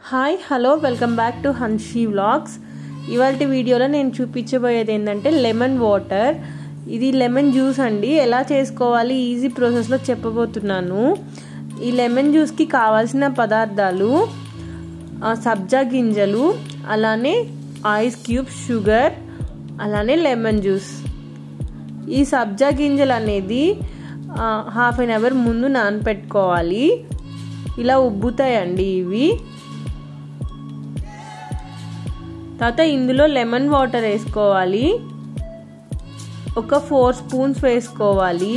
hi hello welcome back to Hanshi vlogs ఇవాళ వీడియోలో నేను చూపించబోయేది ఏంటంటే లెమన్ వాటర్ ఇది లెమన్ జ్యూస్ అండి ఎలా చేసుకోవాలి ఈజీ ప్రాసెస్లో చెప్పబోతున్నాను ఈ లెమన్ జ్యూస్కి కావాల్సిన పదార్థాలు సబ్జా గింజలు అలానే ఐస్ క్యూబ్ షుగర్ అలానే లెమన్ జ్యూస్ ఈ సబ్జా గింజలు అనేది హాఫ్ అన్ అవర్ ముందు నానపెట్టుకోవాలి ఇలా ఉబ్బుతాయండి ఇవి తర్వాత ఇందులో లెమన్ వాటర్ వేసుకోవాలి ఒక ఫోర్ స్పూన్స్ వేసుకోవాలి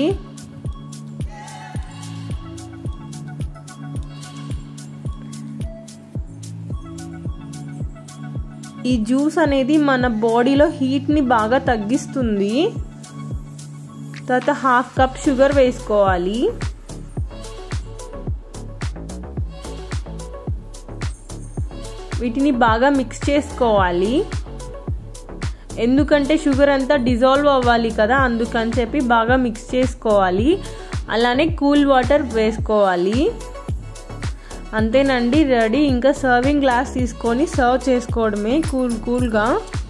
ఈ జ్యూస్ అనేది మన బాడీలో హీట్ని బాగా తగ్గిస్తుంది తర్వాత హాఫ్ కప్ షుగర్ వేసుకోవాలి వీటిని బాగా మిక్స్ చేసుకోవాలి ఎందుకంటే షుగర్ అంతా డిజాల్వ్ అవ్వాలి కదా అందుకని చెప్పి బాగా మిక్స్ చేసుకోవాలి అలానే కూల్ వాటర్ వేసుకోవాలి అంతేనండి రెడీ ఇంకా సర్వింగ్ గ్లాస్ తీసుకొని సర్వ్ చేసుకోవడమే కూల్ కూల్గా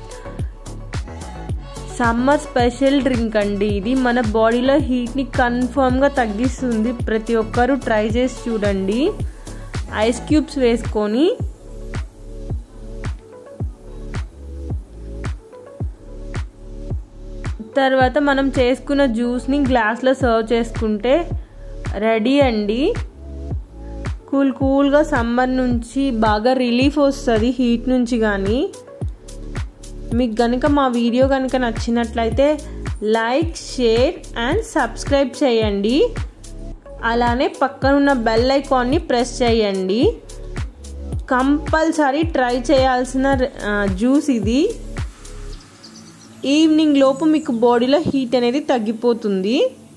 సమ్మర్ స్పెషల్ డ్రింక్ అండి ఇది మన బాడీలో హీట్ని కన్ఫర్మ్గా తగ్గిస్తుంది ప్రతి ఒక్కరూ ట్రై చేసి చూడండి ఐస్ క్యూబ్స్ వేసుకొని తర్వాత మనం చేసుకున్న జ్యూస్ని గ్లాస్లో సర్వ్ చేసుకుంటే రెడీ అండి కూల్ కూల్గా సమ్మర్ నుంచి బాగా రిలీఫ్ వస్తుంది హీట్ నుంచి కానీ మీకు కనుక మా వీడియో కనుక నచ్చినట్లయితే లైక్ షేర్ అండ్ సబ్స్క్రైబ్ చేయండి అలానే పక్కనున్న బెల్ ఐకాన్ని ప్రెస్ చేయండి కంపల్సరీ ట్రై చేయాల్సిన జ్యూస్ ఇది ఈవినింగ్ లోపు మీకు బాడీలో హీట్ అనేది తగ్గిపోతుంది